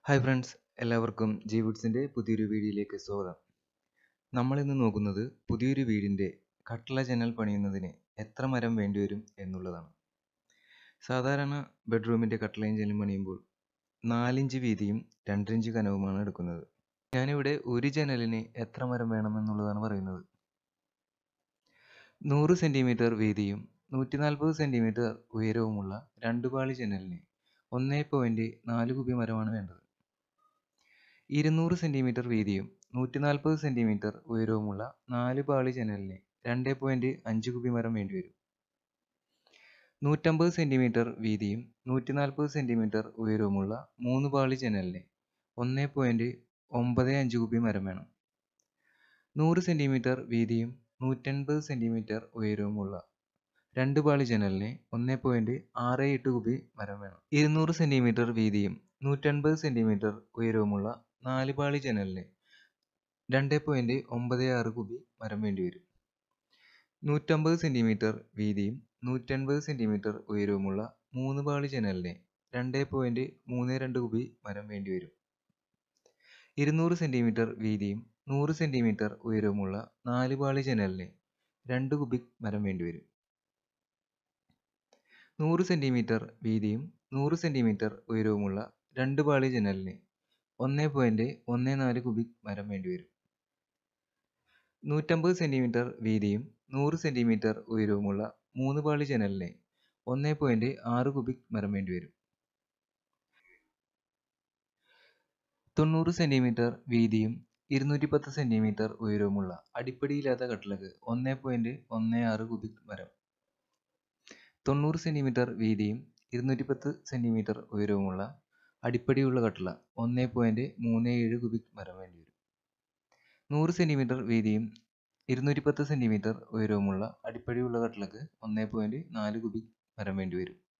hi friends എല്ലാവർക്കും G വുഡ്സിൻ്റെ പുതിയൊരു വീഡിയോയിലേക്ക് സ്വാഗതം നമ്മൾ ഇന്ന് നോക്കുന്നത് പുതിയൊരു വീടിൻ്റെ കട്ടിള ജനൽ പണിയുന്നതിന് എത്ര മരം വേണ്ടിവരും എന്നുള്ളതാണ് സാധാരണ ബെഡ്റൂമിൻ്റെ കട്ടിളയും ജനലും പണിയുമ്പോൾ നാലിഞ്ച് വീതിയും രണ്ടിഞ്ച് കനവുമാണ് എടുക്കുന്നത് ഞാനിവിടെ ഒരു ജനലിന് എത്ര മരം വേണമെന്നുള്ളതാണ് പറയുന്നത് നൂറ് സെൻറ്റിമീറ്റർ വീതിയും നൂറ്റി നാൽപ്പത് സെൻറ്റിമീറ്റർ ഉയരവുമുള്ള രണ്ട് പാളി ജനലിന് ഒന്നേ പോയിൻറ്റ് നാല് കുബി മരമാണ് വേണ്ടത് ഇരുന്നൂറ് സെൻറ്റിമീറ്റർ വീതിയും നൂറ്റി നാൽപ്പത് സെൻറ്റിമീറ്റർ ഉയരവുമുള്ള നാല് പാളി ജനലിന് രണ്ട് പോയിൻറ്റ് അഞ്ച് കുബി മരം വേണ്ടിവരും നൂറ്റമ്പത് സെൻറ്റിമീറ്റർ വീതിയും നൂറ്റി നാൽപ്പത് സെൻറ്റിമീറ്റർ ഉയരവുമുള്ള മൂന്ന് പാളി ജനലിന് ഒന്ന് പോയിൻറ്റ് ഒമ്പത് അഞ്ച് കുബി മരം വേണം നൂറ് സെൻറ്റിമീറ്റർ വീതിയും നൂറ്റൻപത് സെൻറ്റിമീറ്റർ ഉയരവുമുള്ള രണ്ട് പാളി ജനലിന് ഒന്ന് പോയിൻറ്റ് ആറ് എട്ട് കുബി മരം വേണം ഇരുന്നൂറ് സെൻറ്റിമീറ്റർ വീതിയും നൂറ്റൻപത് സെൻറ്റിമീറ്റർ ഉയരവുമുള്ള നാല് പാളി ജനലിന് രണ്ട് പോയിൻറ്റ് ഒമ്പത് ആറ് കുബി മരം വേണ്ടിവരും നൂറ്റമ്പത് സെൻറ്റിമീറ്റർ വീതിയും നൂറ്റൻപത് സെൻറ്റിമീറ്റർ ഉയരവുമുള്ള മൂന്ന് പാളി ജനലിന് രണ്ട് പോയിൻറ്റ് മൂന്ന് രണ്ട് കുബി മരം വേണ്ടിവരും ഇരുന്നൂറ് സെൻറ്റിമീറ്റർ വീതിയും നൂറ് സെൻറ്റിമീറ്റർ ഉയരവുമുള്ള നാല് പാളി ജനലിന് രണ്ട് കുബിക് മരം വേണ്ടിവരും നൂറ് സെൻറ്റിമീറ്റർ വീതിയും നൂറ് സെൻറ്റിമീറ്റർ ഉയരവുമുള്ള രണ്ട് പാളി ജനലിന് ഒന്ന് പോയിൻറ്റ് ഒന്ന് നാല് കുബിക് മരം വേണ്ടിവരും നൂറ്റമ്പത് സെൻറ്റിമീറ്റർ വീതിയും നൂറ് സെൻറ്റിമീറ്റർ ഉയരവുമുള്ള മൂന്ന് പാളി ജനലിന് ഒന്ന് പോയിൻറ്റ് ആറ് കുബിക് മരം വേണ്ടിവരും തൊണ്ണൂറ് സെൻറ്റിമീറ്റർ വീതിയും ഇരുന്നൂറ്റി പത്ത് സെൻറ്റിമീറ്റർ ഉയരവുമുള്ള അടിപ്പടിയില്ലാത്ത കട്ടിലക്ക് ഒന്ന് പോയിൻറ്റ് ഒന്ന് ആറ് കുബിക് മരം തൊണ്ണൂറ് സെൻറ്റിമീറ്റർ വീതിയും ഇരുന്നൂറ്റി പത്ത് സെൻറ്റിമീറ്റർ ഉയരവുമുള്ള അടിപ്പടിയുള്ള കട്ടില ഒന്ന് പോയിൻറ്റ് മൂന്ന് ഏഴ് കുബിക് മരം വേണ്ടിവരും നൂറ് സെൻറ്റിമീറ്റർ വീതിയും ഇരുന്നൂറ്റി പത്ത് സെൻറ്റിമീറ്റർ ഉയരവുമുള്ള അടിപ്പടിയുള്ള കട്ടിലക്ക് ഒന്ന് പോയിൻറ്റ് നാല് കുബിക് മരം വേണ്ടിവരും